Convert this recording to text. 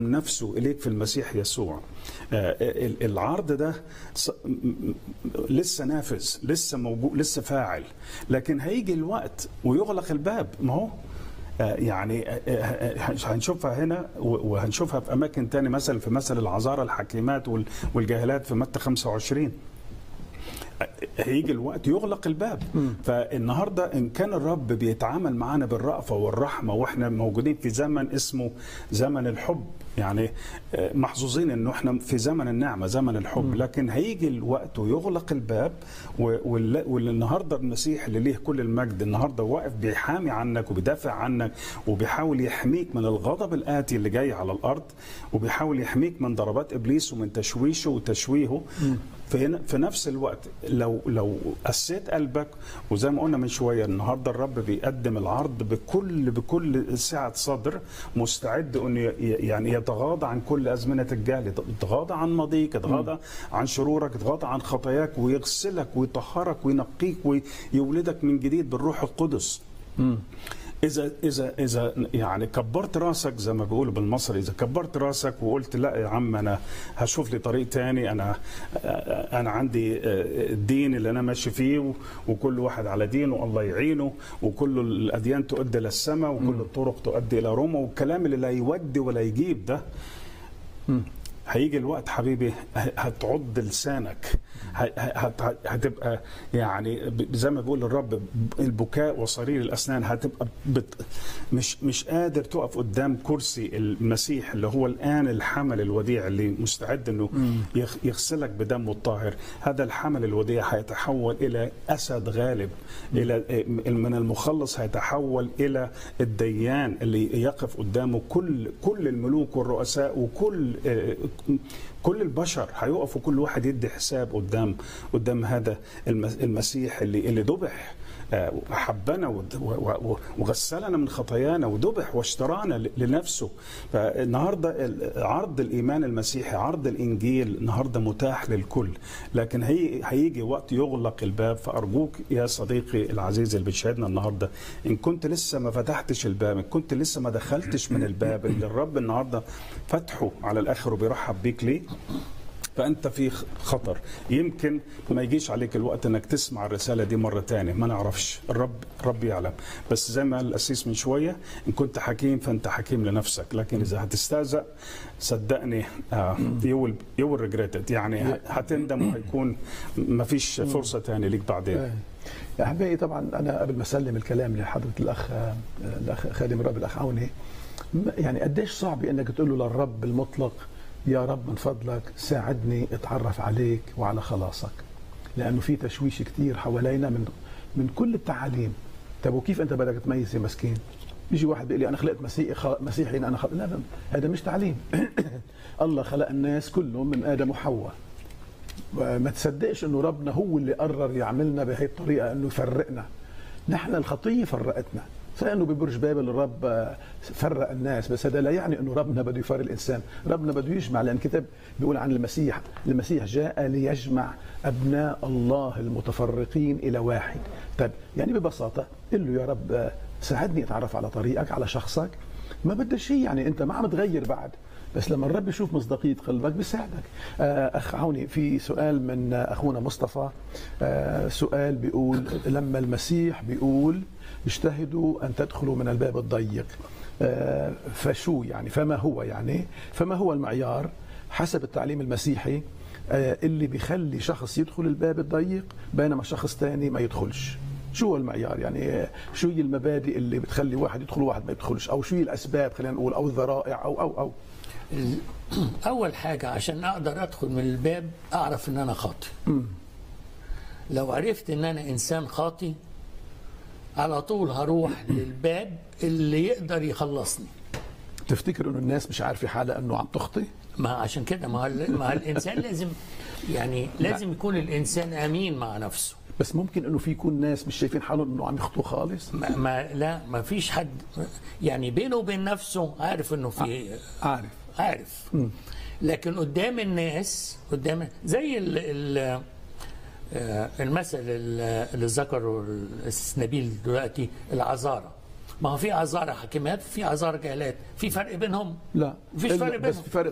نفسه إليك في المسيح يسوع آه، ال- العرض ده ص- م- م- لسه نافذ لسه موجود لسه فاعل لكن هيجي الوقت ويغلق الباب ما هو آه، يعني آه، آه، هنشوفها هنا و- وهنشوفها في اماكن تاني مثلا في مثل العذارى الحكيمات وال- والجاهلات في متى 25 هيجي الوقت يغلق الباب فالنهارده ان كان الرب بيتعامل معانا بالرأفه والرحمه واحنا موجودين في زمن اسمه زمن الحب يعني آه، محظوظين انه احنا في زمن النعمه زمن الحب لكن هيجي الوقت ويغلق الباب و- وال- والنهارده المسيح اللي ليه كل المجد النهارده واقف بيحامي عنك وبيدافع عنك وبيحاول يحميك من الغضب الاتي اللي جاي على الارض وبيحاول يحميك من ضربات ابليس ومن تشويشه وتشويهه في في نفس الوقت لو لو قسيت قلبك وزي ما قلنا من شويه النهارده الرب بيقدم العرض بكل بكل سعه صدر مستعد انه ي- يعني يتغاضى عن كل ازمنه الجهل يتغاضى عن ماضيك يتغاضى عن شرورك يتغاضى عن خطاياك ويغسلك ويطهرك وينقيك ويولدك من جديد بالروح القدس اذا اذا اذا يعني كبرت راسك زي ما بيقولوا بالمصري اذا كبرت راسك وقلت لا يا عم انا هشوف لي طريق تاني انا انا عندي الدين اللي انا ماشي فيه و- وكل واحد على دينه والله يعينه وكل الاديان تؤدي الى السماء وكل الطرق تؤدي الى روما والكلام اللي لا يودي ولا يجيب ده هيجي الوقت حبيبي هتعض لسانك ه- هت- هتبقى يعني ب- زي ما بيقول الرب البكاء وصرير الاسنان هتبقى بت مش مش قادر تقف قدام كرسي المسيح اللي هو الان الحمل الوديع اللي مستعد انه يغ- يغسلك بدمه الطاهر هذا الحمل الوديع هيتحول الى اسد غالب الى من المخلص هيتحول الى الديان اللي يقف قدامه كل كل الملوك والرؤساء وكل كل البشر هيقفوا كل واحد يدي حساب قدام قدام هذا المس- المسيح اللي اللي ذبح آه، حبنا ود- و- و- وغسلنا من خطايانا وذبح واشترانا ل- لنفسه فالنهارده ال- عرض الايمان المسيحي عرض الانجيل النهارده متاح للكل لكن هي هيجي وقت يغلق الباب فارجوك يا صديقي العزيز اللي بتشاهدنا النهارده ان كنت لسه ما فتحتش الباب ان كنت لسه ما دخلتش من الباب اللي الرب النهارده فتحه على الاخر وبيرحب بيك ليه فانت في خطر يمكن ما يجيش عليك الوقت انك تسمع الرساله دي مره تانية ما نعرفش الرب الرب يعلم بس زي ما قال الاسيس من شويه ان كنت حكيم فانت حكيم لنفسك لكن اذا هتستهزأ صدقني يو يو ريجريتد يعني هتندم وهيكون ما فيش فرصه تانية ليك بعدين يا احبائي طبعا انا قبل ما اسلم الكلام لحضره الاخ الاخ خادم الرب الاخ عوني م- يعني قديش صعب انك تقول له للرب المطلق يا رب من فضلك ساعدني اتعرف عليك وعلى خلاصك لانه في تشويش كتير حوالينا من من كل التعاليم طب وكيف انت بدك تميز يا مسكين يجي واحد بيقول لي انا خلقت مسيحي خ- مسيحي انا خلق... لا لا، هذا مش تعليم الله خلق الناس كلهم من ادم وحواء ما تصدقش انه ربنا هو اللي قرر يعملنا بهي الطريقه انه يفرقنا نحن الخطيه فرقتنا صحيح انه ببرج بابل الرب آه، فرق الناس بس هذا لا يعني انه ربنا بده يفرق الانسان ربنا بده يجمع لان الكتاب بيقول عن المسيح المسيح جاء ليجمع ابناء الله المتفرقين الى واحد طيب يعني ببساطه قل له يا رب آه، ساعدني اتعرف على طريقك على شخصك ما بدها شيء يعني انت ما عم تغير بعد بس لما الرب يشوف مصداقيه قلبك بيساعدك آه، اخ عوني في سؤال من آه، اخونا مصطفى آه، سؤال بيقول لما المسيح بيقول اجتهدوا ان تدخلوا من الباب الضيق آه، فشو يعني فما هو يعني فما هو المعيار حسب التعليم المسيحي آه، اللي بيخلي شخص يدخل الباب الضيق بينما شخص تاني ما يدخلش شو هو المعيار يعني آه، شو هي المبادئ اللي بتخلي واحد يدخل وواحد ما يدخلش او شو هي الاسباب خلينا نقول او الذرائع او او او اول حاجه عشان اقدر ادخل من الباب اعرف ان انا خاطي لو عرفت ان انا انسان خاطي على طول هروح للباب اللي يقدر يخلصني تفتكر انه الناس مش عارفه حالها انه عم تخطي ما عشان كده ما, هو- ما هو الانسان لازم يعني لازم يكون الانسان امين مع نفسه بس ممكن انه في يكون ناس مش شايفين حالهم انه عم يخطوا خالص ما, ما لا ما فيش حد يعني بينه وبين نفسه عارف انه في عارف عارف لكن قدام الناس قدام زي ال ال آه، المثل ال- اللي ذكره الأستاذ نبيل دلوقتي العذارى ما هو في عذارى حكيمات في عذارى جاهلات في فرق بينهم لا مفيش إلا- فرق بس بينهم في فرق